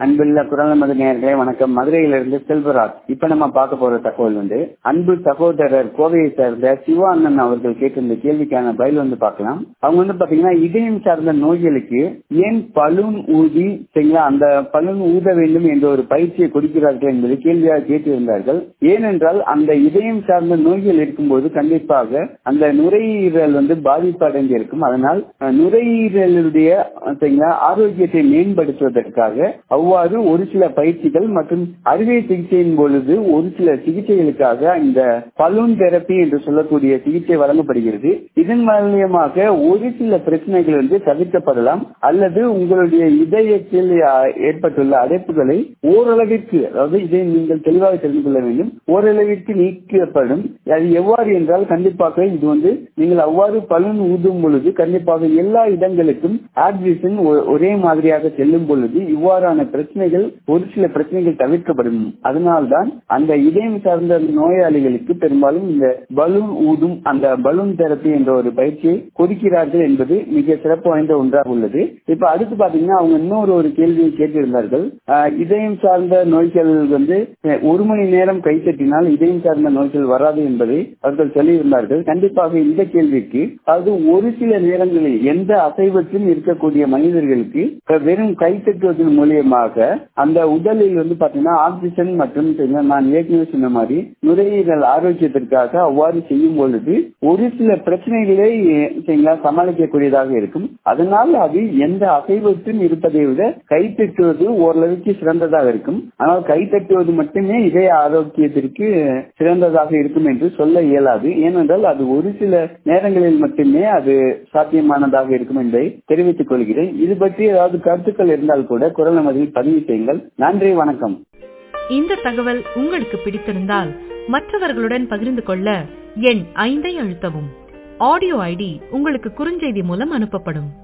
அன்புள்ள குரல் நமது நேர்களே வணக்கம் மதுரையிலிருந்து செல்வராஜ் இப்ப நம்ம பார்க்க போற தகவல் வந்து அன்பு சகோதரர் கோவையை சேர்ந்த சிவா அண்ணன் அவர்கள் கேட்டிருந்த கேள்விக்கான பதில் வந்து பார்க்கலாம் அவங்க வந்து பாத்தீங்கன்னா இதயம் சார்ந்த நோய்களுக்கு ஏன் பலூன் ஊதி சரிங்களா அந்த பலூன் ஊத வேண்டும் என்ற ஒரு பயிற்சியை கொடுக்கிறார்கள் என்பது கேள்வியாக கேட்டிருந்தார்கள் ஏனென்றால் அந்த இதயம் சார்ந்த நோய்கள் இருக்கும்போது கண்டிப்பாக அந்த நுரையீரல் வந்து பாதிப்பு அடைந்திருக்கும் அதனால் அஹ், நுரையீரலுடைய அஹ், சரிங்களா ஆரோக்கியத்தை மேம்படுத்துவதற்காக அவ்வாறு ஒரு சில பயிற்சிகள் மற்றும் அறுவை சிகிச்சையின் பொழுது ஒரு சில சிகிச்சைகளுக்காக இந்த பலூன் தெரப்பி என்று சொல்லக்கூடிய சிகிச்சை வழங்கப்படுகிறது இதன் மூலியமாக ஒரு சில பிரச்சனைகள் வந்து தவிர்க்கப்படலாம் அல்லது உங்களுடைய இதயத்தில் அஹ், ஏற்பட்டுள்ள அடைப்புகளை ஓரளவிற்கு அதாவது இதை நீங்கள் தெளிவாக தெரிந்து கொள்ள வேண்டும் ஓரளவிற்கு நீக்கப்படும் அது எவ்வாறு என்றால் கண்டிப்பாக இது வந்து நீங்கள் அவ்வாறு பலூன் ஊதும் பொழுது கண்டிப்பாக எல்லா இடங்களுக்கும் ஆக்சிஜன் ஒ- ஒரே மாதிரியாக செல்லும் பொழுது இவ்வாறான பிரச்சனைகள் ஒரு சில பிரச்சனைகள் தவிர்க்கப்படும் அதனால்தான் அந்த இதயம் சார்ந்த நோயாளிகளுக்கு பெரும்பாலும் இந்த பலூன் ஊதும் அந்த பலூன் தெரப்பி என்ற ஒரு பயிற்சியை கொடுக்கிறார்கள் என்பது மிக சிறப்பு வாய்ந்த ஒன்றாக உள்ளது இப்ப அடுத்து பாத்தீங்கன்னா அவங்க இன்னொரு ஒரு கேள்வியை கேட்டிருந்தார்கள் ஆஹ், இதயம் சார்ந்த நோய்கள் வந்து அஹ், ஒரு மணி நேரம் கைத்தட்டினால் இதயம் சார்ந்த நோய்கள் வராது என்பதை அவர்கள் சொல்லியிருந்தார்கள் கண்டிப்பாக இந்த கேள்விக்கு அது ஒரு சில நேரங்களில் எந்த அசைவத்திலும் இருக்கக்கூடிய மனிதர்களுக்கு அஹ், வெறும் கைத்தட்டுவதன் மூலியமாக அந்த உடலில் வந்து பாத்தீங்கன்னா ஆக்சிஜன் மற்றும் சரிங்களா, நான் ஏற்கனவே சொன்ன மாதிரி நுரையீரல் ஆரோக்கியத்திற்காக அவ்வாறு செய்யும் பொழுது ஒரு சில பிரச்சனைகளை சரிங்களா சமாளிக்கக்கூடியதாக இருக்கும் அதனால் அது எந்த அசைவத்திலும் இருப்பதை விட கைத்தட்டுவது ஓரளவுக்கு சிறந்ததாக இருக்கும் ஆனால் கைத்தட்டுவது மட்டுமே இதய ஆரோக்கியத்திற்கு சிறந்ததாக இருக்கும் என்று சொல்ல இயலாது ஏனென்றால் அது ஒரு சில நேரங்களில் மட்டுமே அது சாத்தியமானதாக இருக்கும் என்பதை தெரிவித்துக் கொள்கிறேன் இது பற்றி ஏதாவது கருத்துக்கள் இருந்தால் கூட குரல் நமதில் பதிவு செய்யுங்கள் நன்றி வணக்கம் இந்த தகவல் உங்களுக்கு பிடித்திருந்தால் மற்றவர்களுடன் பகிர்ந்து கொள்ள எண் ஐந்தை அழுத்தவும் ஆடியோ ஐடி உங்களுக்கு குறுஞ்செய்தி மூலம் அனுப்பப்படும்